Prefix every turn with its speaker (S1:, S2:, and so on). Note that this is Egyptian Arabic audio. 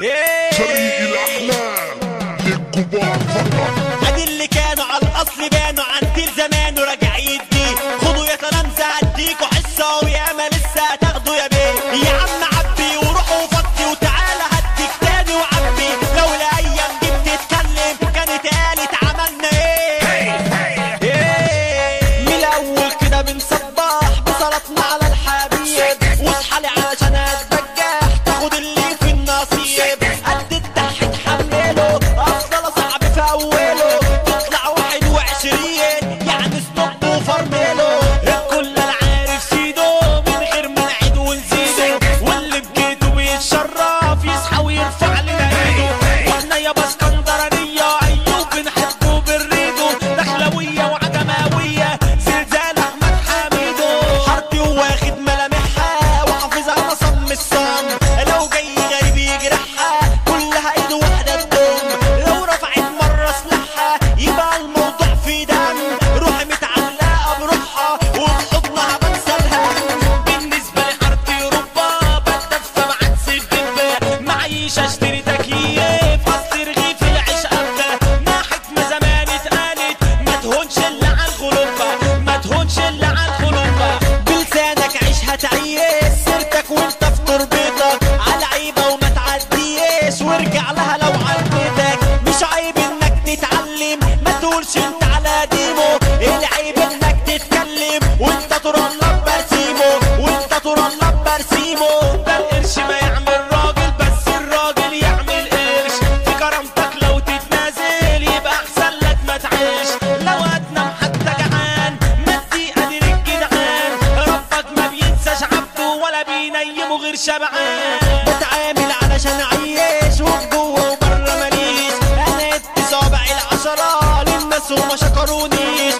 S1: طريق الاحلام للكبار فقط
S2: ادي اللي كانوا على الاصل بانوا عن تيل زمان وراجع يدي خدوا يا تلامذة اديكوا حصة وياما لسه هتاخدوا يا بيه يا عم عبي وروحوا فضي وتعالى هديك تاني وعبي لو الايام دي بتتكلم كانت قالت عملنا ايه ايه من الاول كده بنصبح بصلاتنا على الحبيب واصحى لي علشان اتبجح تاخد اللي في النصيب قد الضحك حمله افضل صعب في اوله تطلع واحد وعشرين يعني ستوب وفرمله الكل انا عارف سيده من غير ما نعيد ونزيده واللي بجيته بيتشرف يصحى ويرفع لنا ايده واحنا يابا اسكندرانيه ايوب بنحبه بالريدو دخلويه وعجماويه زلزال احمد حميدو حارتي واخد ملامحها وحافظها انا صم الصم لو جاي غريب يجرحها كلها ايد واحده تدوم لو رفعت مره سلاحها يبقى الموضوع في دم روحي متعلقه بروحها وبحضنها بنسى الهم بالنسبه لحارتي اوروبا بتدفى مع الدبه معيش اشتري تكييف اصل رغيف العيش ابدا ناحيه ما زمان اتقالت ما تهونش الا على الخلوبه ما تهونش الا على الخلوبه بلسانك عيش هتعيش سيرتك وانت في تربيتك على عيبه وما تعديش وارجع لها لو عديتك مش عيب انك تتعلم ما تقولش انت على ديمو العيب انك تتكلم وانت ترلب برسيمو وانت ترلب برسيمو ده القرش ما يعمل راجل بس الراجل يعمل قرش في كرامتك لو تتنازل يبقى احسن لك ما تعيش لو هتنام حتى جعان ما تضيق ادي الجدعان ربك ما بينساش عبده ولا بينيمه غير شبعان بتعامل علشان اعيش وجوه وبره ماليش انا ادي صابع العشرة للناس وما شكرونيش